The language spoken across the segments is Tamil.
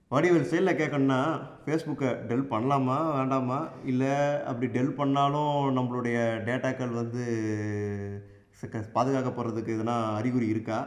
வடிவேல் ஸ்டைலில் கேட்கணுன்னா ஃபேஸ்புக்கை டெல் பண்ணலாமா வேண்டாமா இல்லை அப்படி டெல் பண்ணாலும் நம்மளுடைய டேட்டாக்கள் வந்து ச- பாதுகாக்கப்படுறதுக்கு எதுனா அறிகுறி இருக்கா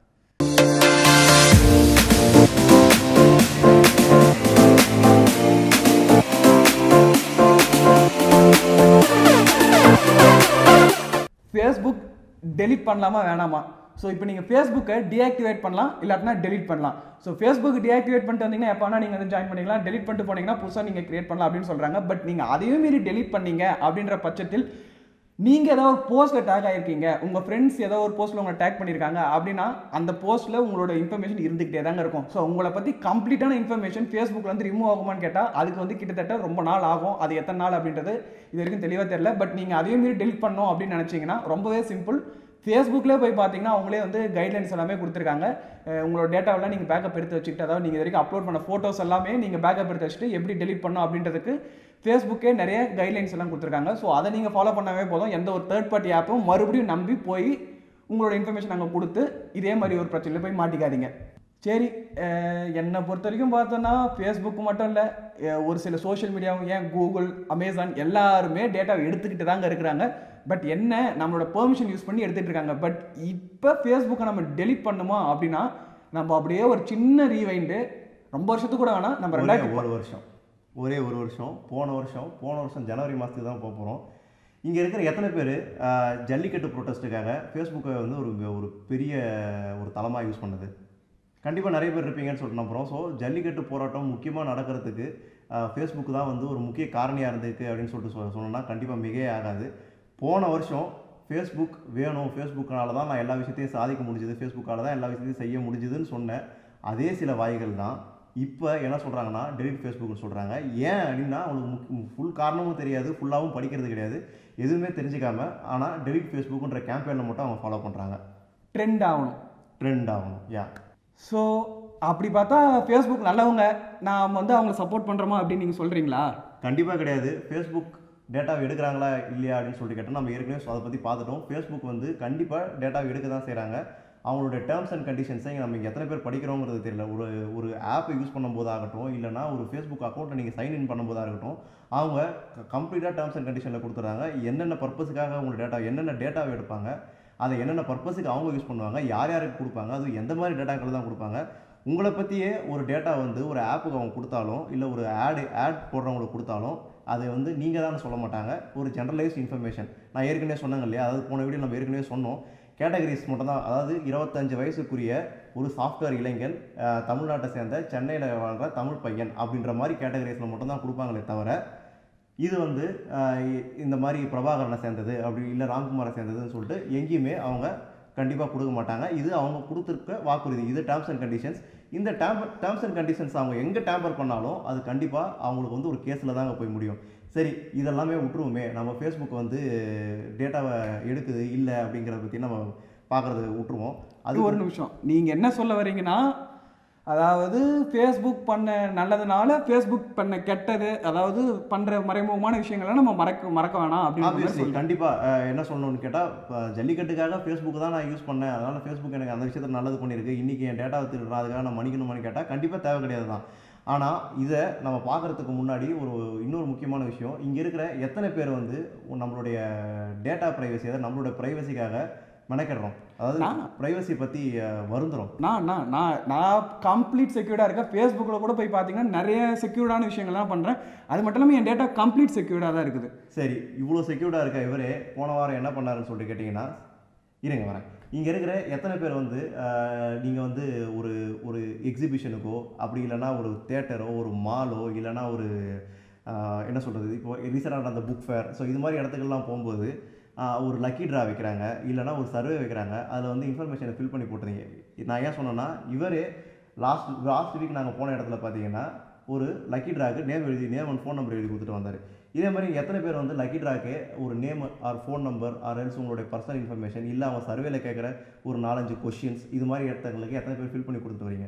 ஃபேஸ்புக் டெலீட் பண்ணலாமா வேணாமா ஸோ இப்போ நீங்கள் ஃபேஸ்புக்கை டீஆக்டிவேட் பண்ணலாம் இல்லாட்டினா டெலீட் பண்ணலாம் ஸோ ஃபேஸ்புக் டீஆக்டிவேட் பண்ணிட்டு வந்தீங்கன்னா எப்போ வேணா நீங்கள் வந்து ஜாயின் பண்ணிக்கலாம் டெலீட் பண்ணிட்டு போனீங்கன்னா புதுசாக நீங்கள் கிரியேட் பண்ணலாம் அப்படின்னு சொல்கிறாங்க பட் நீங்கள் அதையும் மீறி டெலீட் பண்ணீங்க அப்படின்ற பட்சத்தில் நீங்கள் ஏதோ ஒரு போஸ்ட்டில் டேக் ஆகிருக்கீங்க உங்கள் ஃப்ரெண்ட்ஸ் ஏதோ ஒரு போஸ்ட்டில் உங்களை டேக் பண்ணியிருக்காங்க அப்படின்னா அந்த போஸ்ட்டில் உங்களோட இன்ஃபர்மேஷன் இருந்துகிட்டே தாங்க இருக்கும் ஸோ உங்களை பற்றி கம்ப்ளீட்டான இன்ஃபர்மேஷன் ஃபேஸ்புக்கில் வந்து ரிமூவ் ஆகுமான்னு கேட்டால் அதுக்கு வந்து கிட்டத்தட்ட ரொம்ப நாள் ஆகும் அது எத்தனை நாள் அப்படின்றது இது வரைக்கும் தெளிவாக தெரியல பட் நீங்கள் அதையும் மீறி டெலிட் பண்ணோம் அப்படின்னு நினச்சிங்கன்னா ரொம்பவே சிம்பிள் ஃபேஸ்புக்லேயே போய் பார்த்தீங்கன்னா அவங்களே வந்து கைட்லைன்ஸ் எல்லாமே கொடுத்துருக்காங்க அஹ் உங்களோட டேட்டாவெல்லாம் நீங்கள் பேக்கப் எடுத்து வச்சுக்கிட்டு அதாவது நீங்கள் இது வரைக்கும் அப்லோட் பண்ண ஃபோட்டோஸ் எல்லாமே நீங்கள் பேக்கப் எடுத்து வச்சுட்டு எப்படி டெலிட் பண்ணணும் அப்படின்றதுக்கு ஃபேஸ்புக்கே நிறைய கைட்லைன்ஸ் எல்லாம் கொடுத்துருக்காங்க ஸோ அதை நீங்கள் ஃபாலோ பண்ணவே போதும் எந்த ஒரு தேர்ட் பார்ட்டி ஆப்பும் மறுபடியும் நம்பி போய் உங்களோட இன்ஃபர்மேஷன் அங்கே கொடுத்து இதே மாதிரி ஒரு பிரச்சனையில் போய் மாட்டிக்காதீங்க சரி அஹ் என்னை பொறுத்த வரைக்கும் பார்த்தோன்னா ஃபேஸ்புக் மட்டும் இல்லை ஒரு சில சோஷியல் மீடியாவும் ஏன் கூகுள் அமேசான் எல்லாருமே டேட்டாவை எடுத்துக்கிட்டு தாங்க இருக்கிறாங்க பட் என்ன நம்மளோட பெர்மிஷன் யூஸ் பண்ணி எடுத்துகிட்டு இருக்காங்க பட் இப்போ ஃபேஸ்புக்கை நம்ம டெலிட் பண்ணுமா அப்படின்னா நம்ம அப்படியே ஒரு சின்ன ரீவைண்டு ரொம்ப வருஷத்துக்கு கூட வேணாம் நம்ம ஒரே ரெண்டாயிரத்தி ஒரு வருஷம் ஒரே ஒரு வருஷம் போன வருஷம் போன வருஷம் ஜனவரி மாதத்துக்கு தான் போக போகிறோம் இங்கே இருக்கிற எத்தனை பேர் ஜல்லிக்கட்டு ப்ரொட்டஸ்ட்டுக்காக ஃபேஸ்புக்கை வந்து ஒரு ஒரு பெரிய ஒரு தளமாக யூஸ் பண்ணுது கண்டிப்பாக நிறைய பேர் இருப்பீங்கன்னு சொல்லிட்டு நம்புகிறோம் ஸோ ஜல்லிக்கட்டு போராட்டம் முக்கியமாக நடக்கிறதுக்கு ஃபேஸ்புக் தான் வந்து ஒரு முக்கிய காரணியாக இருந்திருக்கு அப்படின்னு சொல்லிட்டு சொ சொன்னோன்னா கண்டிப்பாக மிகையே ஆகாது போன வருஷம் ஃபேஸ்புக் வேணும் ஃபேஸ்புக்கினால தான் நான் எல்லா விஷயத்தையும் சாதிக்க முடிஞ்சது ஃபேஸ்புக்கால தான் எல்லா விஷயத்தையும் செய்ய முடிஞ்சுதுன்னு சொன்ன அதே சில வாய்கள் தான் இப்போ என்ன சொல்கிறாங்கன்னா டெலிட் ஃபேஸ்புக்னு சொல்கிறாங்க ஏன் அப்படின்னா அவங்களுக்கு ஃபுல் காரணமும் தெரியாது ஃபுல்லாகவும் படிக்கிறது கிடையாது எதுவுமே தெரிஞ்சுக்காம ஆனால் டெலிட் ஃபேஸ்புக்குன்ற கேம்பெயினில் மட்டும் அவங்க ஃபாலோ பண்ணுறாங்க ட்ரெண்ட் ஆகணும் ட்ரெண்ட் ஆகணும் யா ஸோ அப்படி பார்த்தா ஃபேஸ்புக் நல்லவங்க நாம் வந்து அவங்கள சப்போர்ட் பண்ணுறோமா அப்படின்னு நீங்கள் சொல்கிறீங்களா கண்டிப்பாக கிடையாது ஃபேஸ்புக் டேட்டாவை எடுக்கிறாங்களா இல்லையா அப்படின்னு சொல்லிட்டு கேட்டால் நம்ம ஏற்கனவே அதை பற்றி பார்த்துட்டோம் ஃபேஸ்புக் வந்து கண்டிப்பாக டேட்டாவை எடுக்க தான் செய்கிறாங்க அவங்களோட டேர்ம்ஸ் அண்ட் கண்டிஷன்ஸை நம்ம இங்கே எத்தனை பேர் படிக்கிறோங்கிறது தெரியல ஒரு ஒரு ஆப்பை யூஸ் பண்ணும்போது ஆகட்டும் இல்லைனா ஒரு ஃபேஸ்புக் அக்கௌண்ட்டை நீங்கள் சைன் இன் பண்ணும்போதாக இருக்கட்டும் அவங்க கம்ப்ளீட்டாக டேர்ம்ஸ் அண்ட் கண்டிஷனில் கொடுத்துறாங்க என்னென்ன பர்பஸுக்காக உங்களோட டேட்டா என்னென்ன டேட்டாவை எடுப்பாங்க அதை என்னென்ன பர்பஸுக்கு அவங்க யூஸ் பண்ணுவாங்க யார் யாருக்கு கொடுப்பாங்க அது எந்த மாதிரி டேட்டாக்கள் தான் கொடுப்பாங்க உங்களை பற்றியே ஒரு டேட்டா வந்து ஒரு ஆப்புக்கு அவங்க கொடுத்தாலும் இல்லை ஒரு ஆடு ஆட் போடுறவங்களுக்கு கொடுத்தாலும் அதை வந்து நீங்கள் தான் சொல்ல மாட்டாங்க ஒரு ஜென்ரலைஸ்ட் இன்ஃபர்மேஷன் நான் ஏற்கனவே சொன்னாங்க இல்லையா அதாவது போன வீடியோ நம்ம ஏற்கனவே சொன்னோம் கேட்டகரிஸ் மட்டும் தான் அதாவது இருபத்தஞ்சு வயசுக்குரிய ஒரு சாஃப்ட்வேர் இளைஞன் அஹ், தமிழ்நாட்டை சேர்ந்த சென்னையில் வாழ்கிற தமிழ் பையன் அப்படின்ற மாதிரி கேட்டகரிஸில் மட்டும் தான் கொடுப்பாங்களே தவிர இது வந்து அஹ், இ- இந்த மாதிரி பிரபாகரனை சேர்ந்தது அப்படி இல்லை ராம்குமாரை சேர்ந்ததுன்னு சொல்லிட்டு எங்கேயுமே அவங்க கண்டிப்பாக கொடுக்க மாட்டாங்க இது அவங்க கொடுத்துருக்க வாக்குறுதி இது டேர்ம்ஸ் அண்ட் கண்டிஷன்ஸ் இந்த டேம்பர் டேர்ம்ஸ் அண்ட் கண்டிஷன்ஸ் அவங்க எங்கே டேம்பர் பண்ணாலும் அது கண்டிப்பாக அவங்களுக்கு வந்து ஒரு கேஸில் தாங்க போய் முடியும் சரி இதெல்லாமே விட்டுருவோமே நம்ம ஃபேஸ்புக் வந்து டேட்டாவை எடுக்குது இல்லை அப்படிங்கிறத பற்றி நம்ம பார்க்குறது விட்டுருவோம் அது அது ஒரு நிமிஷம் நீங்கள் என்ன சொல்ல வரீங்கன்னா அதாவது ஃபேஸ்புக் பண்ண நல்லதுனால ஃபேஸ்புக் பண்ண கெட்டது அதாவது பண்ணுற மறைமுகமான விஷயங்களை நம்ம மறக்க மறக்க வேணாம் அப்படின்னு ஆப்வியஸ்லி கண்டிப்பாக என்ன சொல்லணும்னு கேட்டால் ஜல்லிக்கட்டுக்காக ஃபேஸ்புக் தான் நான் யூஸ் பண்ணேன் அதனால் ஃபேஸ்புக் எனக்கு அந்த விஷயத்தில் நல்லது பண்ணியிருக்கு இன்றைக்கி என் டேட்டாவை திருடுறேன் அதுக்காக நான் மன்னிக்கணுமான்னு கேட்டால் கண்டிப்பாக தேவை கிடையாது தான் ஆனால் இதை நம்ம பார்க்குறதுக்கு முன்னாடி ஒரு இன்னொரு முக்கியமான விஷயம் இங்கே இருக்கிற எத்தனை பேர் வந்து நம்மளுடைய டேட்டா ப்ரைவசி அதாவது நம்மளுடைய ப்ரைவசிக்காக மெனக்கிடுறோம் அதாவது நான். ப்ரைவசி பற்றி வருந்துறோம் நான் நான் நான் நான் கம்ப்ளீட் செக்யூர்டாக இருக்கேன் ஃபேஸ்புக்கில் கூட போய் பார்த்தீங்கன்னா நிறைய செக்யூர்டான விஷயங்கள்லாம் பண்ணுறேன் அது மட்டும் இல்லாமல் என் டேட்டா கம்ப்ளீட் செக்யூர்டாக தான் இருக்குது சரி இவ்வளோ செக்யூர்டாக இருக்க இவரே போன வாரம் என்ன பண்ணாருன்னு சொல்லிட்டு கேட்டிங்கன்னா இருங்க வரேன் இங்கே இருக்கிற எத்தனை பேர் வந்து நீங்கள் வந்து ஒரு ஒரு எக்ஸிபிஷனுக்கோ அப்படி இல்லைன்னா ஒரு தேட்டரோ ஒரு மாலோ இல்லைன்னா ஒரு ஆஹ், என்ன சொல்கிறது இப்போ ரீசெண்டாக நடந்த புக் ஃபேர் ஸோ இது மாதிரி இடத்துக்கெல்லாம் போகும்போது ஆஹ், ஒரு லக்கி ட்ரா வைக்கிறாங்க இல்லைன்னா ஒரு சர்வே வைக்கிறாங்க அதில் வந்து இன்ஃபர்மேஷனை ஃபில் பண்ணி போட்டுறீங்க நான் ஏன் சொன்னேன்னா இவரே லாஸ்ட் லாஸ்ட் வீக் நாங்கள் போன இடத்துல பார்த்தீங்கன்னா ஒரு லக்கி ட்ராக்கு நேம் எழுதி நேம் அண்ட் ஃபோன் நம்பர் எழுதி கொடுத்துட்டு வந்தார் இதே மாதிரி எத்தனை பேர் வந்து லக்கி ட்ராக்கு ஒரு name or phone number or else உங்களுடைய பர்சனல் இன்ஃபர்மேஷன் இல்லை அவங்க சர்வேல கேட்குற ஒரு நாலஞ்சு கொஷின்ஸ் இது மாதிரி இடத்துங்களுக்கு எத்தனை பேர் ஃபில் பண்ணி கொடுத்துட்டு வரீங்க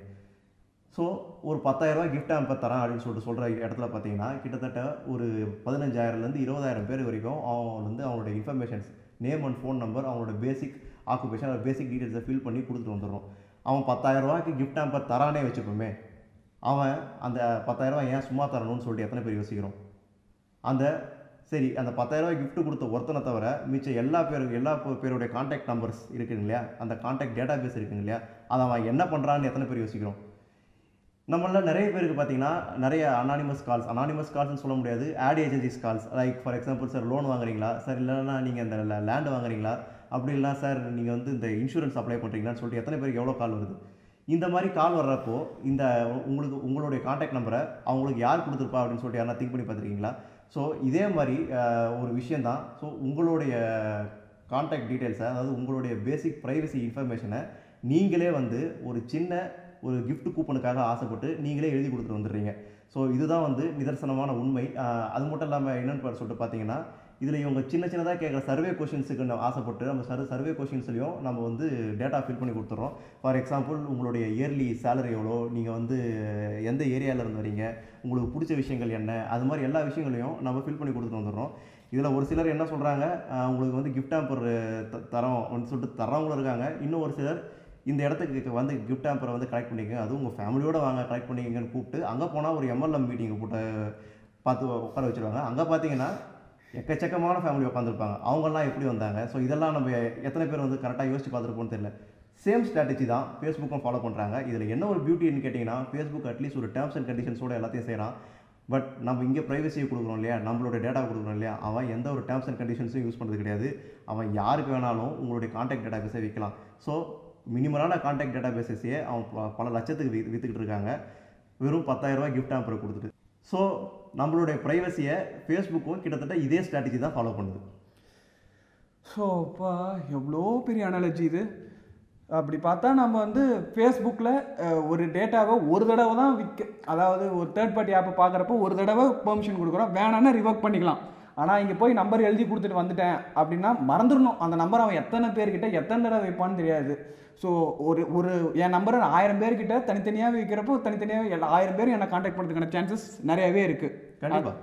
ஸோ ஒரு பத்தாயிரரூபா கிஃப்ட் ஆம்பர் தரேன் அப்படின்னு சொல்லிட்டு சொல்கிற இடத்துல பார்த்தீங்கன்னா கிட்டத்தட்ட ஒரு பதினஞ்சாயிரம்லேருந்து இருபதாயிரம் பேர் வரைக்கும் அவங்க வந்து அவங்களோட informations name and phone number அவங்களோட பேசிக் ஆக்குபேஷன் பேசிக் டீட்டெயில்ஸை ஃபில் பண்ணி கொடுத்துட்டு வந்துடுறோம் அவன் பத்தாயிரம் ரூபாய்க்கு கிஃப்ட் ஆம்பர் தரானே வச்சுப்போமே அவன் அந்த பத்தாயிரரூவா ஏன் சும்மா தரணும்னு சொல்லிட்டு எத்தனை பேர் யோசிக்கிறோம் அந்த சரி அந்த பத்தாயிரரூவா gift கொடுத்த ஒருத்தனை தவிர மிச்சம் எல்லா பேரும் எல்லா பே- பேருடைய காண்டாக்ட் நம்பர்ஸ் இருக்குங்க இல்லையா அந்த காண்டாக்ட் டேட்டா பேஸ் இருக்குங்க இல்லையா அதை அவன் என்ன பண்ணுறான்னு எத்தனை பேர் யோசிக்கிறோம் நம்மள நிறைய பேருக்கு பார்த்தீங்கன்னா நிறைய அனானிமஸ் கால்ஸ் அனானிமஸ் கால்ஸ்னு சொல்ல முடியாது ad agencies calls like for example sir loan வாங்குறீங்களா சார் இல்லைன்னா நீங்கள் இந்த லேண்ட் வாங்குறீங்களா அப்படி இல்லைனா சார் நீங்கள் வந்து இந்த இன்சூரன்ஸ் அப்ளை பண்ணுறீங்களான்னு சொல்லிட்டு எத்தனை பேருக்கு எவ்வளோ கால் வருது இந்த மாதிரி கால் வர்றப்போ இந்த உங்களுக்கு உங்களுடைய காண்டாக்ட் நம்பரை அவங்களுக்கு யார் கொடுத்துருப்பா அப்படின்னு சொல்லிட்டு யாரா திங்க் பண்ணி பார்த்துருக்கீங்களா ஸோ இதே மாதிரி அஹ், ஒரு விஷயந்தான் ஸோ உங்களுடைய காண்டாக்ட் டீட்டெயில்ஸை அதாவது உங்களுடைய பேசிக் ப்ரைவசி இன்ஃபர்மேஷனை நீங்களே வந்து ஒரு சின்ன ஒரு gift கூப்பனுக்காக ஆசைப்பட்டு நீங்களே எழுதி கொடுத்துட்டு வந்துடுறீங்க ஸோ இதுதான் வந்து நிதர்சனமான உண்மை அஹ், அது மட்டும் இல்லாமல் என்னென்னு சொல்லிட்டு பார்த்தீங்கன்னா இதில் இவங்க சின்ன சின்னதாக கேட்குற சர்வே கொஷின்ஸுக்கு நம்ம ஆசைப்பட்டு நம்ம சர் சர்வே கொஷின்ஸ்லையும் நம்ம வந்து டேட்டா ஃபில் பண்ணி கொடுத்துட்றோம் ஃபார் எக்ஸாம்பிள் உங்களுடைய இயர்லி சேலரி எவ்வளோ நீங்கள் வந்து எந்த ஏரியாவில் இருந்து வரீங்க உங்களுக்கு பிடிச்ச விஷயங்கள் என்ன அது மாதிரி எல்லா விஷயங்களையும் நம்ம ஃபில் பண்ணி கொடுத்துட்டு வந்துடுறோம் இதில் ஒரு சிலர் என்ன சொல்கிறாங்க உங்களுக்கு வந்து கிஃப்ட் ஆம்பர் தரோம் அப்படின்னு சொல்லிட்டு தரவங்களும் இருக்காங்க இன்னும் ஒரு சிலர் இந்த இடத்துக்கு வந்து கிஃப்ட் ஆம்பரை வந்து கலெக்ட் பண்ணிக்கங்க அதுவும் உங்கள் ஃபேமிலியோட வாங்க கலெக்ட் பண்ணிக்கங்கன்னு கூப்பிட்டு அங்கே போனால் ஒரு எம்எல்எம் மீட்டிங் போட்டு பார்த்து உட்கார வச்சிருவாங்க அங்கே பார்த்தீங்கன்னா எக்கச்சக்கமான ஃபேமிலி உட்காந்துருப்பாங்க அவங்கெல்லாம் எப்படி வந்தாங்க ஸோ இதெல்லாம் நம்ம எத்தனை பேர் வந்து கரெக்டாக யோசிச்சு பார்த்துருப்போம்னு தெரியல சேம் ஸ்ட்ராட்டஜி தான் ஃபேஸ்புக்கும் ஃபாலோ பண்ணுறாங்க இதில் என்ன ஒரு பியூட்டின்னு கேட்டிங்கன்னா ஃபேஸ்புக் அட்லீஸ்ட் ஒரு டேர்ம்ஸ் அண்ட் கண்டிஷன்ஸோட எல்லாத்தையும் செய்கிறான் பட் நம்ம இங்கே ப்ரைவசியை கொடுக்குறோம் இல்லையா நம்மளோட டேட்டா கொடுக்குறோம் இல்லையா அவன் எந்த ஒரு டேர்ம்ஸ் அண்ட் கண்டிஷன்ஸும் யூஸ் பண்ணுறது கிடையாது அவன் யாருக்கு வேணாலும் உங்களுடைய காண்டாக்ட் டேட்டா பேஸை விற்கலாம் ஸோ மினிமலான காண்டாக்ட் டேட்டா பேஸஸையே அவன் ப- பல லட்சத்துக்கு வித் விற்றுக்கிட்டு இருக்காங்க வெறும் பத்தாயிரரூபா கிஃப்ட் ஆம்பரை கொடுத்துட்டு ஸோ நம்மளுடைய ப்ரைவசியை ஃபேஸ்புக்கும் கிட்டத்தட்ட இதே ஸ்ட்ராட்டஜி தான் ஃபாலோ பண்ணுது ஸோ அப்பா எவ்வளோ பெரிய அனாலஜி இது அப்படி பார்த்தா நம்ம வந்து ஃபேஸ்புக்கில் ஒரு டேட்டாவை ஒரு தடவை தான் விற்க அதாவது ஒரு தேர்ட் பார்ட்டி ஆப்பை பார்க்குறப்போ ஒரு தடவை பெர்மிஷன் கொடுக்குறோம் வேணான்னா ரிவர்க் பண்ணிக்கலாம் ஆனால் இங்கே போய் நம்பர் எழுதி கொடுத்துட்டு வந்துட்டேன் அப்படின்னா மறந்துடணும் அந்த நம்பர் அவன் எத்தனை பேர்கிட்ட எத்தனை தடவை வைப்பான்னு தெரியாது ஸோ ஒரு ஒரு என் நம்பரை ஆயிரம் பேர்கிட்ட தனித்தனியாக வைக்கிறப்போ தனித்தனியாக எல்லா ஆயிரம் பேர் என்னை காண்டாக்ட் பண்ணுறதுக்கான சான்சஸ் நிறையவே இருக்குது கண்டிப்பாக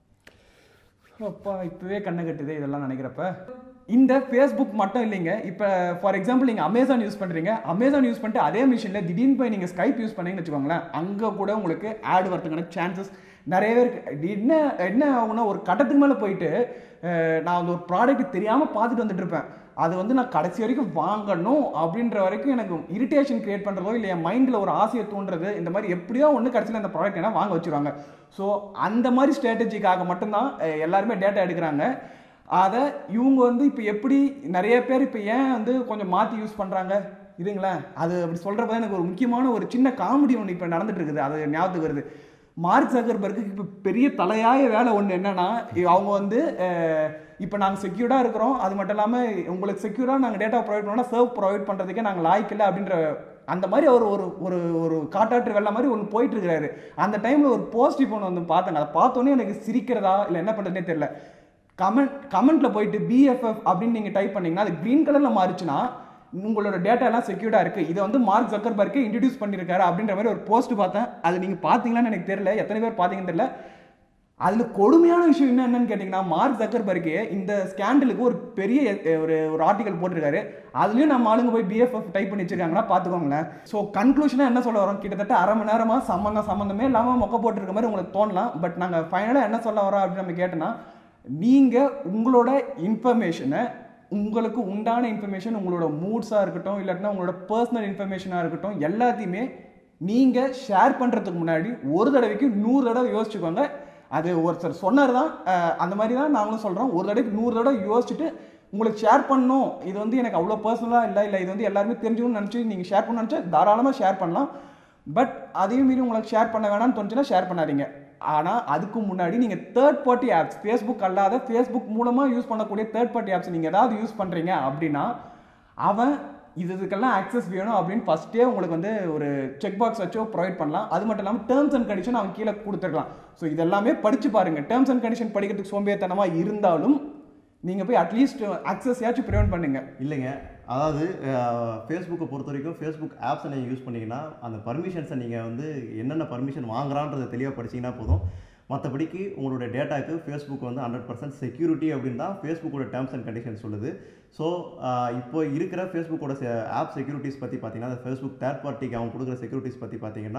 அப்பா இப்பவே கண்ணை கட்டுது இதெல்லாம் நினைக்கிறப்ப இந்த ஃபேஸ்புக் மட்டும் இல்லைங்க இப்போ ஃபார் எக்ஸாம்பிள் நீங்கள் அமேசான் யூஸ் பண்ணுறீங்க அமேசான் யூஸ் பண்ணிட்டு அதே மிஷினில் திடீர்னு போய் நீங்கள் ஸ்கைப் யூஸ் பண்ணீங்கன்னு வச்சுக்கோங்களேன் அங்கே கூட உங்களுக்கு ஆட் வரதுக்கான சான்சஸ் நிறையவே இருக்கு என்ன என்ன ஆகும்னா ஒரு கட்டத்துக்கு மேலே போயிட்டு அஹ், நான் அந்த ஒரு ப்ராடக்ட் தெரியாமல் பார்த்துட்டு வந்துட்டு இருப்பேன் அது வந்து நான் கடைசி வரைக்கும் வாங்கணும் அப்படின்ற வரைக்கும் எனக்கு இரிட்டேஷன் கிரியேட் பண்ணுறதோ இல்லை என் மைண்டில் ஒரு ஆசையை தூண்டுறது இந்த மாதிரி எப்படியோ ஒன்று கடைசியில் அந்த ப்ராடக்ட் என்ன வாங்க வச்சிருவாங்க ஸோ அந்த மாதிரி ஸ்ட்ராட்டஜிக்காக மட்டும்தான் அஹ், எல்லாருமே டேட்டா எடுக்கிறாங்க அதை இவங்க வந்து இப்போ எப்படி நிறைய பேர் இப்போ ஏன் வந்து கொஞ்சம் மாற்றி யூஸ் பண்ணுறாங்க இதுங்களேன் அது அப்படி சொல்கிறப்ப எனக்கு ஒரு முக்கியமான ஒரு சின்ன காமெடி ஒன்று இப்போ நடந்துட்டு இருக்குது அது ஞாபகத்துக்கு வருது மார்க் ஜக்கர்பர்க்கு இப்போ பெரிய தலையாய வேலை ஒன்று என்னன்னா இ- அவங்க வந்து இப்போ நாங்கள் செக்யூர்டாக இருக்கிறோம் அது மட்டும் இல்லாமல் உங்களுக்கு செக்யூராக நாங்கள் டேட்டா ப்ரொவைட் பண்ணோம்னா சர்வ் ப்ரொவைட் பண்ணுறதுக்கே நாங்கள் லாய்க்கில்லை அப்படின்ற அந்த மாதிரி அவர் ஒரு ஒரு ஒரு காட்டாற்று வெள்ள மாதிரி ஒன்று போயிட்டு இருக்கிறாரு அந்த டைமில் ஒரு போஸ்டிவ் ஒன்று வந்து பார்த்தேங்க அதை பார்த்தோன்னே எனக்கு சிரிக்கிறதா இல்லை என்ன பண்ணுறதுனே தெரியல கமெண்ட் கமெண்ட்ல போயிட்டு பிஎஃப்எஃப் அப்படின்னு நீங்க டைப் பண்ணீங்கன்னா அது கிரீன் கலர்ல மாறிச்சுன்னா உங்களோட டேட்டா எல்லாம் செக்யூர்டா இருக்கு இதை வந்து மார்க் ஜக்கர்பர்க்கே இன்ட்ரடியூஸ் பண்ணிருக்காரு அப்படின்ற மாதிரி ஒரு போஸ்ட் பார்த்தேன் அது நீங்க பாத்தீங்களான்னு எனக்கு தெரியல எத்தனை பேர் பாத்தீங்கன்னு தெரியல அதுல கொடுமையான விஷயம் என்ன என்னன்னு கேட்டீங்கன்னா மார்க் ஜக்கர்பர்க்கே இந்த ஸ்கேண்டலுக்கு ஒரு பெரிய அஹ், ஒரு ஒரு ஆர்டிகல் போட்டிருக்காரு அதுலயும் நம்ம ஆளுங்க போய் பிஎஃப்எஃப் டைப் பண்ணி வச்சிருக்காங்கன்னா பாத்துக்கோங்களேன் ஸோ கன்க்ளூஷனா என்ன சொல்ல வரோம் கிட்டத்தட்ட அரை மணி நேரமா சம்மந்தம் சம்மந்தமே இல்லாம மொக்க போட்டிருக்க மாதிரி உங்களுக்கு தோணலாம் பட் நாங்க ஃபைனலா என்ன சொல்ல வரோம் அப்படின்னு நம்ம கேட்டோம்னா நீங்க உங்களோட இன்ஃபர்மேஷனை உங்களுக்கு உண்டான இன்ஃபர்மேஷன் உங்களோட மூட்ஸாக இருக்கட்டும் இல்லாட்டினா உங்களோட பர்சனல் இன்ஃபர்மேஷனாக இருக்கட்டும் எல்லாத்தையுமே நீங்கள் ஷேர் பண்ணுறதுக்கு முன்னாடி ஒரு தடவைக்கு நூறு தடவை யோசிச்சுக்கோங்க அது ஒருத்தர் சொன்னார் தான் அஹ், அந்த மாதிரி தான் நாங்களும் சொல்கிறோம் ஒரு தடவைக்கு நூறு தடவை யோசிச்சுட்டு உங்களுக்கு ஷேர் பண்ணணும் இது வந்து எனக்கு அவ்வளோ பர்சனலாக இல்லை இல்லை இது வந்து எல்லாருமே தெரிஞ்சுக்கணும்னு நினச்சி நீங்கள் ஷேர் பண்ண நினச்சா தாராளமாக ஷேர் பண்ணலாம் பட் அதையும் மீறி உங்களுக்கு ஷேர் பண்ண வேணாம்னு தோணுச்சுன்னா ஷேர் பண்ணாதீங்க ஆனால் அதுக்கு முன்னாடி நீங்கள் தேர்ட் பார்ட்டி ஆப்ஸ் ஃபேஸ்புக் அல்லாத ஃபேஸ்புக் மூலமாக யூஸ் பண்ணக்கூடிய தேர்ட் பார்ட்டி ஆப்ஸ் நீங்கள் ஏதாவது யூஸ் பண்ணுறீங்க அப்படின்னா அவன் இது இதுக்கெல்லாம் ஆக்சஸ் வேணும் அப்படின்னு ஃபஸ்ட்டே உங்களுக்கு வந்து ஒரு செக் பாக்ஸ் வச்சோ ப்ரொவைட் பண்ணலாம் அது மட்டும் இல்லாமல் டேர்ம்ஸ் அண்ட் கண்டிஷன் அவன் கீழே கொடுத்துருக்கலாம் ஸோ இதெல்லாமே படிச்சு பாருங்க டேர்ம்ஸ் அண்ட் கண்டிஷன் படிக்கிறதுக்கு சோம்பேறித்தனமாக இருந்தாலும் நீங்கள் போய் அட்லீஸ்ட் ஆக்சஸ் யாச்சும் ப்ரிவென்ட் பண்ணுங்க இல்லைங்க அதாவது ஃபேஸ்புக்கை பொறுத்த வரைக்கும் ஃபேஸ்புக் ஆப்ஸை நீங்கள் யூஸ் பண்ணீங்கன்னா அந்த பர்மிஷன்ஸை நீங்கள் வந்து என்னென்ன பர்மிஷன் வாங்குறான்றதை தெளிவாக படிச்சீங்கன்னா போதும் மற்றபடிக்கு உங்களுடைய டேட்டாக்கு ஃபேஸ்புக் வந்து ஹண்ட்ரட் பர்சன்ட் செக்யூரிட்டி அப்படின்னு தான் ஃபேஸ்புக்கோட டேர்ம்ஸ் அண்ட் கண்டிஷன் சொல்லுது ஸோ இப்போ இருக்கிற ஃபேஸ்புக்கோட ஆப் செக்யூரிட்டிஸ் பற்றி பார்த்தீங்கன்னா அந்த ஃபேஸ்புக் தேர்ட் பார்ட்டிக்கு அவங்க கொடுக்குற செக்யூரிட்டிஸ் பற்றி பார்த்தீங்கன்னா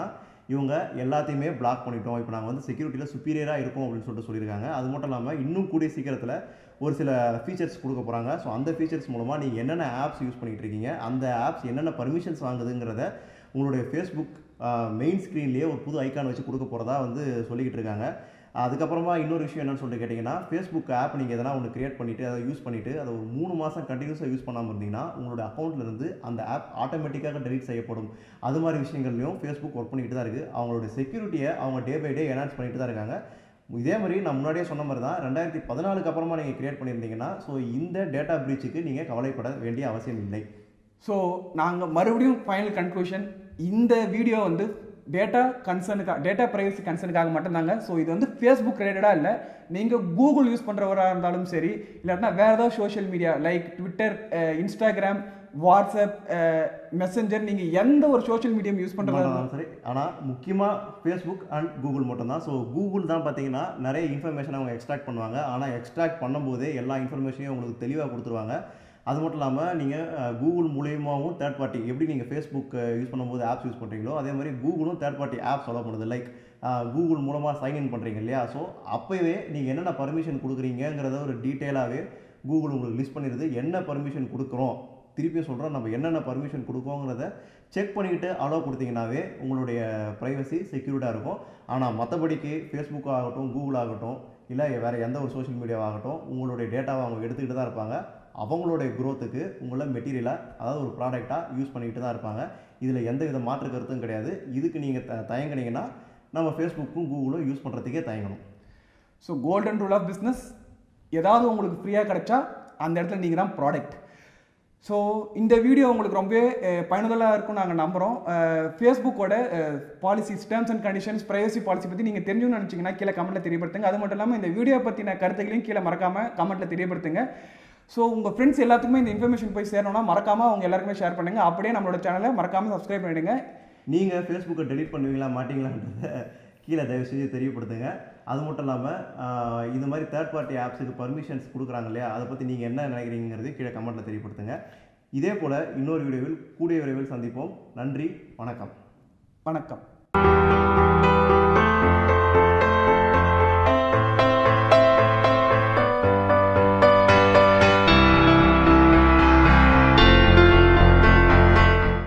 இவங்க எல்லாத்தையுமே பிளாக் பண்ணிட்டோம் இப்போ நாங்கள் வந்து செக்யூரிட்டியில் சுப்பீரியராக இருக்கோம் அப்படின்னு சொல்லிட்டு சொல்லியிருக்காங்க அது மட்டும் இல்லாமல் இன்னும் கூடிய சீக்கிரத்தில் ஒரு சில ஃபீச்சர்ஸ் கொடுக்க போகிறாங்க ஸோ அந்த ஃபீச்சர்ஸ் மூலமாக நீங்கள் என்னென்ன ஆப்ஸ் யூஸ் பண்ணிகிட்டு இருக்கீங்க அந்த ஆப்ஸ் என்னென்ன பர்மிஷன்ஸ் வாங்குதுங்கிறத உங்களுடைய ஃபேஸ்புக் மெயின் ஸ்க்ரீன்லேயே ஒரு புது ஐக்கான் வச்சு கொடுக்க போகிறதா வந்து சொல்லிக்கிட்டு இருக்காங்க அதுக்கப்புறமா இன்னொரு விஷயம் என்னன்னு சொல்லிட்டு கேட்டிங்கன்னா ஃபேஸ்புக் ஆப் நீங்கள் எதனா ஒன்று கிரியேட் பண்ணிவிட்டு அதை யூஸ் பண்ணிவிட்டு அதை ஒரு மூணு மாதம் கண்டினியூஸாக யூஸ் பண்ணாமல் இருந்தீங்கன்னா உங்களோட அக்கௌண்ட்ல இருந்து அந்த ஆப் ஆட்டோமேட்டிக்காக டெலீட் செய்யப்படும் அது மாதிரி விஷயங்கள்லையும் ஃபேஸ்புக் ஒர்க் பண்ணிக்கிட்டு தான் இருக்குது அவங்களோட செக்யூரிட்டியை அவங்க டே பை டே என்ஹான்ஸ் பண்ணிட்டு தான் இருக்காங்க இதே மாதிரி நான் முன்னாடியே சொன்ன மாதிரி தான் ரெண்டாயிரத்தி பதினாலுக்கு அப்புறமா நீங்கள் கிரியேட் பண்ணியிருந்தீங்கன்னா ஸோ இந்த டேட்டா பிரீச்சுக்கு நீங்கள் கவலைப்பட வேண்டிய அவசியம் இல்லை ஸோ நாங்கள் மறுபடியும் ஃபைனல் கன்க்ளூஷன் இந்த வீடியோ வந்து டேட்டா கன்சர்னுக்காக டேட்டா ப்ரைவசி கன்சர்னுக்காக மட்டும்தாங்க ஸோ இது வந்து ஃபேஸ்புக் ரிலேட்டடாக இல்லை நீங்கள் கூகுள் யூஸ் பண்ணுறவராக இருந்தாலும் சரி இல்லாட்டினா வேறு ஏதாவது social media like Twitter Instagram WhatsApp messenger நீங்கள் எந்த ஒரு சோஷியல் மீடியம் யூஸ் பண்ணுறதா இருந்தாலும் சரி ஆனால் முக்கியமாக ஃபேஸ்புக் அண்ட் கூகுள் மட்டும்தான் ஸோ கூகுள் தான் பார்த்தீங்கன்னா நிறைய இன்ஃபர்மேஷன் அவங்க எக்ஸ்ட்ராக்ட் பண்ணுவாங்க ஆனால் எக்ஸ்ட்ராக்ட் பண்ணும்போதே எல்லா இன்ஃபர்மேஷனையும் உங்களுக்கு தெளிவாக கொடுத்துருவாங்க அது மட்டும் இல்லாமல் நீங்கள் கூகுள் மூலியமாகவும் தேர்ட் பார்ட்டி எப்படி நீங்கள் ஃபேஸ்புக் யூஸ் பண்ணும்போது ஆப்ஸ் யூஸ் பண்ணுறீங்களோ அதே மாதிரி கூகுளும் தேர்ட் பார்ட்டி ஆப்ஸ் சொல்ல பண்ணுது லைக் கூகுள் மூலமாக சைன்இன் பண்ணுறீங்க இல்லையா ஸோ அப்போவே நீங்கள் என்னென்ன பர்மிஷன் கொடுக்குறீங்கிறத ஒரு டீட்டெயிலாகவே கூகுள் உங்களுக்கு லிஸ்ட் பண்ணிடுது என்ன பர்மிஷன் கொடுக்குறோம் திருப்பியும் சொல்கிறோம் நம்ம என்னென்ன பர்மிஷன் கொடுக்கோங்கிறத செக் பண்ணிக்கிட்டு அலோவ் கொடுத்தீங்கன்னாவே உங்களுடைய ப்ரைவசி செக்யூர்டாக இருக்கும் ஆனால் மற்றபடிக்கு ஃபேஸ்புக் ஆகட்டும் கூகுள் ஆகட்டும் இல்லை வேறு எந்த ஒரு சோஷியல் மீடியாவாகட்டும் உங்களுடைய டேட்டாவை அவங்க எடுத்துக்கிட்டு தான் இருப்பாங்க அவங்களுடைய growth-க்கு உங்களை மெட்டீரியலாக அதாவது ஒரு ப்ராடக்டாக யூஸ் பண்ணிக்கிட்டு தான் இருப்பாங்க இதில் எந்த வித மாற்று கருத்தும் கிடையாது இதுக்கு நீங்கள் த தயங்குனீங்கன்னா நம்ம ஃபேஸ்புக்கும் கூகுளும் யூஸ் பண்ணுறதுக்கே தயங்கணும் so golden rule of business ஏதாவது உங்களுக்கு ஃப்ரீயாக கிடைச்சா அந்த இடத்துல நீங்கள் தான் ப்ராடக்ட் ஸோ இந்த வீடியோ உங்களுக்கு ரொம்பவே பயனுள்ளதாக இருக்கும் நாங்கள் நம்புகிறோம் ஃபேஸ்புக்கோட policies terms and conditions privacy policy பற்றி நீங்கள் தெரிஞ்சுன்னு நினச்சிங்கன்னா கீழே கமெண்ட்டில் தெரியப்படுத்துங்க அது மட்டும் இல்லாமல் இந்த வீடியோ பற்றின கருத்துக்களையும் கீழே மறக்காமல் கமெண்ட்டில் தெரியப்படுத்துங்க ஸோ உங்கள் ஃப்ரெண்ட்ஸ் எல்லாத்துக்குமே இந்த இன்ஃபர்மேஷன் போய் சேரணும்னா மறக்காமல் அவங்க எல்லாருக்குமே ஷேர் பண்ணுங்கள் அப்படியே நம்மளோட சேனலை மறக்காமல் சப்ஸ்கிரைப் பண்ணிடுங்க நீங்கள் ஃபேஸ்புக்கை டெலீட் பண்ணுவீங்களா மாட்டீங்களான்றத கீழே தயவு செஞ்சு தெரியப்படுத்துங்க அது மட்டும் இல்லாமல் இந்த மாதிரி தேர்ட் பார்ட்டி ஆப்ஸுக்கு பர்மிஷன்ஸ் கொடுக்குறாங்க இல்லையா அதை பற்றி நீங்கள் என்ன நினைக்கிறீங்கிறது கீழே கமெண்ட்டில் தெரியப்படுத்துங்க இதே போல் இன்னொரு வீடியோவில் கூடிய விரைவில் சந்திப்போம் நன்றி வணக்கம் வணக்கம்